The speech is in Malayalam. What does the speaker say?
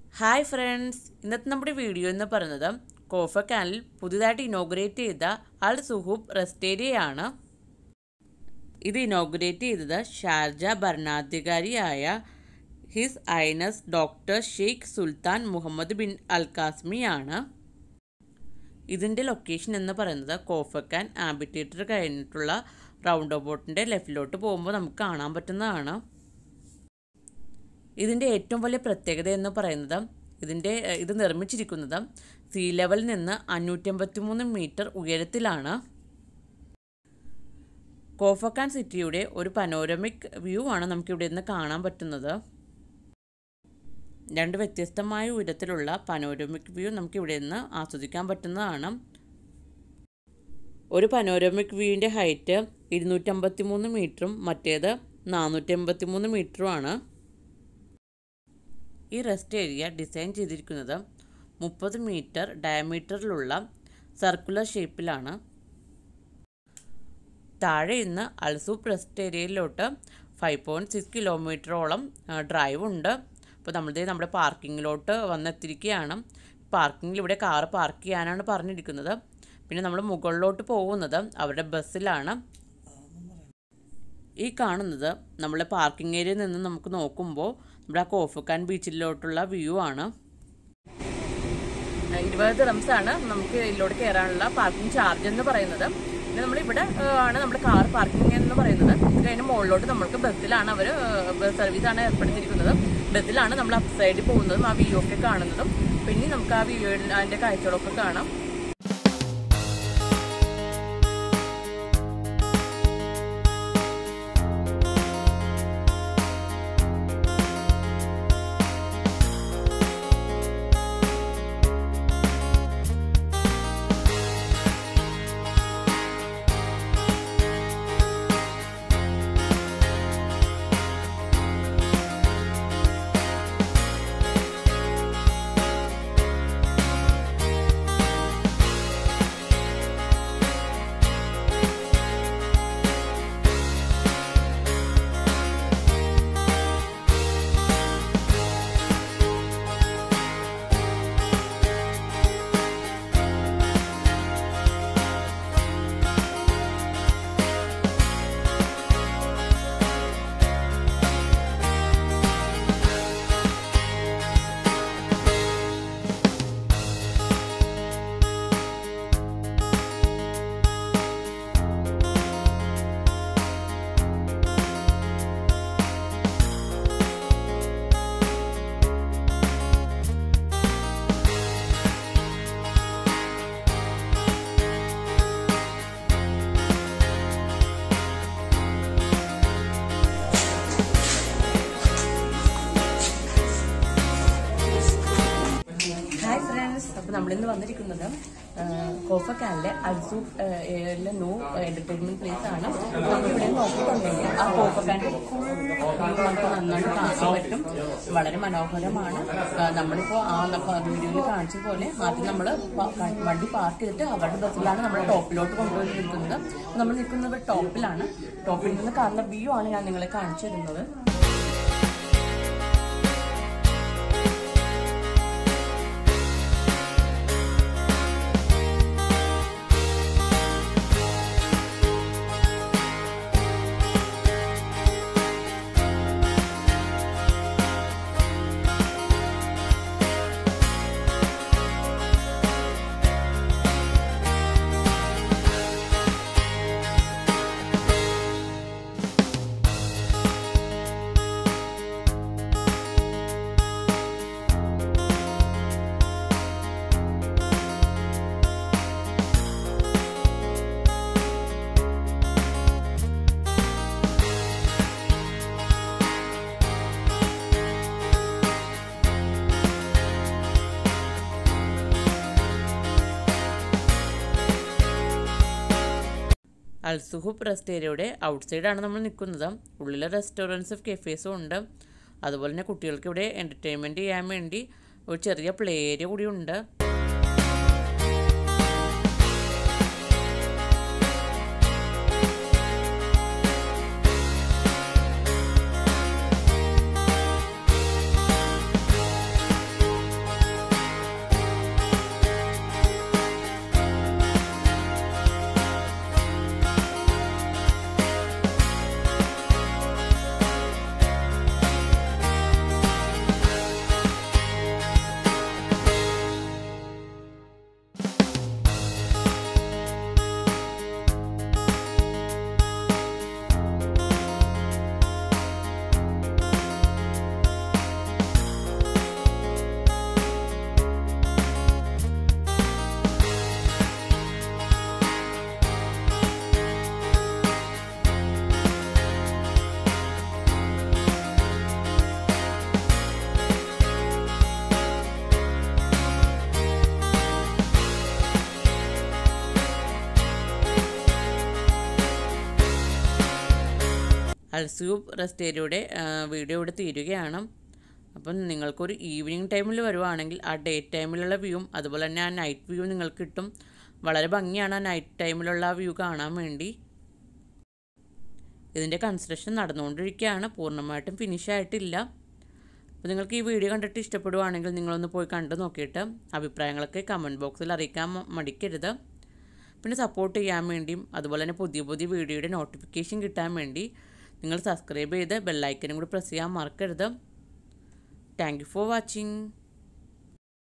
ഹായ് ഫ്രണ്ട്സ് ഇന്നത്തെ നമ്മുടെ വീഡിയോ എന്ന് പറയുന്നത് കോഫക്കാനിൽ പുതുതായിട്ട് ഇനോഗ്രേറ്റ് ചെയ്ത അൽ സുഹൂബ് റെസ്റ്റേരിയയാണ് ഇത് ഇനോഗ്രേറ്റ് ചെയ്തത് ഷാർജ ഭരണാധികാരിയായ his highness doctor Sheikh Sultan Muhammad bin Al കാസ്മിയാണ് ഇതിൻ്റെ ലൊക്കേഷൻ എന്ന് പറയുന്നത് കോഫക്കാൻ ആംബിറ്റേറ്റർ കഴിഞ്ഞിട്ടുള്ള റൗണ്ട് ബോട്ടിൻ്റെ ലെഫ്റ്റിലോട്ട് പോകുമ്പോൾ നമുക്ക് കാണാൻ പറ്റുന്നതാണ് ഇതിൻ്റെ ഏറ്റവും വലിയ പ്രത്യേകത എന്ന് പറയുന്നത് ഇതിൻ്റെ ഇത് നിർമ്മിച്ചിരിക്കുന്നത് സീ ലെവലിൽ നിന്ന് അഞ്ഞൂറ്റമ്പത്തി മൂന്ന് മീറ്റർ ഉയരത്തിലാണ് കോഫക്കാൻ സിറ്റിയുടെ ഒരു പനോരമിക് വ്യൂ ആണ് നമുക്കിവിടെ നിന്ന് കാണാൻ പറ്റുന്നത് രണ്ട് വ്യത്യസ്തമായ ഉയരത്തിലുള്ള പനോരമിക് വ്യൂ നമുക്ക് ഇവിടെ നിന്ന് ആസ്വദിക്കാൻ പറ്റുന്നതാണ് ഒരു പനോരമിക് വ്യൂവിൻ്റെ ഹൈറ്റ് ഇരുന്നൂറ്റമ്പത്തി മൂന്ന് മീറ്ററും മറ്റേത് നാനൂറ്റി എൺപത്തി മൂന്ന് മീറ്ററുമാണ് ഈ റെസ്റ്റ് ഏരിയ ഡിസൈൻ ചെയ്തിരിക്കുന്നത് മുപ്പത് മീറ്റർ ഡയമീറ്ററിലുള്ള സർക്കുലർ ഷേപ്പിലാണ് താഴെ ഇന്ന് അൽസൂപ്പ് റെസ്റ്റ് ഏരിയയിലോട്ട് ഫൈവ് പോയിൻറ്റ് സിക്സ് കിലോമീറ്ററോളം ഡ്രൈവ് ഉണ്ട് അപ്പോൾ നമ്മളിത് നമ്മുടെ പാർക്കിങ്ങിലോട്ട് വന്നെത്തിയിരിക്കുകയാണ് പാർക്കിങ്ങിൽ ഇവിടെ കാറ് പാർക്ക് ചെയ്യാനാണ് പറഞ്ഞിരിക്കുന്നത് പിന്നെ നമ്മൾ മുകളിലോട്ട് പോകുന്നത് അവരുടെ ബസ്സിലാണ് ഈ കാണുന്നത് നമ്മളെ പാർക്കിംഗ് ഏരിയയിൽ നിന്ന് നമുക്ക് നോക്കുമ്പോൾ നമ്മുടെ ആ കോഫക്കാൻ ബീച്ചിലോട്ടുള്ള വ്യൂ ആണ് ഇരുപത് റംസ് ആണ് നമുക്ക് ഇതിലോട്ട് കയറാനുള്ള പാർക്കിംഗ് ചാർജ് എന്ന് പറയുന്നത് പിന്നെ നമ്മളിവിടെ ആണ് നമ്മുടെ കാർ പാർക്കിംഗ് എന്ന് പറയുന്നത് അതിന് മുകളിലോട്ട് നമ്മൾക്ക് ബസ്സിലാണ് അവർ സർവീസ് ആണ് ഏർപ്പെടുത്തിയിരിക്കുന്നത് ബസ്സിലാണ് നമ്മൾ അപ്പ് സൈഡിൽ പോകുന്നതും ആ വ്യൂ ഒക്കെ കാണുന്നതും പിന്നെ നമുക്ക് ആ വ്യൂ അതിൻ്റെ കാഴ്ചകളൊക്കെ കാണാം ഹായ് ഫ്രണ്ട്സ് അപ്പോൾ നമ്മളിന്ന് വന്നിരിക്കുന്നത് കോഫക്കാനിലെ അൽസൂഫ് ന്യൂ എന്റർടൈൻമെന്റ് പ്ലേസ് ആണ് നമുക്ക് ഇവിടെ നോക്കിയിട്ടുണ്ടെങ്കിൽ ആ കോഫക്കാൻ്റെ ഫുൾ നമുക്ക് നന്നായിട്ട് കാണാൻ പറ്റും വളരെ മനോഹരമാണ് നമ്മളിപ്പോൾ ആ വീഡിയോയിൽ കാണിച്ച പോലെ ആദ്യം നമ്മൾ വണ്ടി പാർക്ക് ചെയ്തിട്ട് അവരുടെ ബസ്സിലാണ് നമ്മൾ ടോപ്പിലോട്ട് കൊണ്ടുപോയിരിക്കുന്നത് നമ്മൾ നിൽക്കുന്നത് ടോപ്പിലാണ് ടോപ്പിൽ നിന്ന് കാണുന്ന വ്യൂ ആണ് ഞാൻ നിങ്ങളെ കാണിച്ചു തരുന്നത് അൽസുഹുബ് റെസ്റ്റേരിയയുടെ ഔട്ട് സൈഡാണ് നമ്മൾ നിൽക്കുന്നത് ഉള്ളിൽ റെസ്റ്റോറൻറ്റ്സും കെഫേസും ഉണ്ട് അതുപോലെ തന്നെ കുട്ടികൾക്ക് ഇവിടെ എൻ്റർടൈൻമെൻറ്റ് ചെയ്യാൻ വേണ്ടി ഒരു ചെറിയ പ്ലേ ഏരിയ കൂടി ഉണ്ട് അൽസ്യൂബ് റെസ്റ്റേരിയുടെ വീഡിയോ ഇവിടെ തീരുകയാണ് അപ്പം നിങ്ങൾക്കൊരു ഈവനിങ് ടൈമിൽ വരുവാണെങ്കിൽ ആ ഡേ ടൈമിലുള്ള വ്യൂവും അതുപോലെ തന്നെ ആ നൈറ്റ് വ്യൂ നിങ്ങൾക്ക് കിട്ടും വളരെ ഭംഗിയാണ് ആ നൈറ്റ് ടൈമിലുള്ള ആ വ്യൂ കാണാൻ വേണ്ടി ഇതിൻ്റെ കൺസ്ട്രക്ഷൻ നടന്നുകൊണ്ടിരിക്കുകയാണ് പൂർണ്ണമായിട്ടും ഫിനിഷ് ആയിട്ടില്ല അപ്പോൾ നിങ്ങൾക്ക് ഈ വീഡിയോ കണ്ടിട്ട് ഇഷ്ടപ്പെടുവാണെങ്കിൽ നിങ്ങളൊന്ന് പോയി കണ്ടു നോക്കിയിട്ട് അഭിപ്രായങ്ങളൊക്കെ കമൻറ്റ് ബോക്സിൽ അറിയിക്കാൻ മടിക്കരുത് പിന്നെ സപ്പോർട്ട് ചെയ്യാൻ വേണ്ടിയും അതുപോലെ തന്നെ പുതിയ പുതിയ വീഡിയോയുടെ നോട്ടിഫിക്കേഷൻ കിട്ടാൻ വേണ്ടി നിങ്ങൾ സബ്സ്ക്രൈബ് ചെയ്ത് ബെല്ലൈക്കനും കൂടി പ്രസ് ചെയ്യാൻ മറക്കരുത് താങ്ക് യു ഫോർ വാച്ചിങ്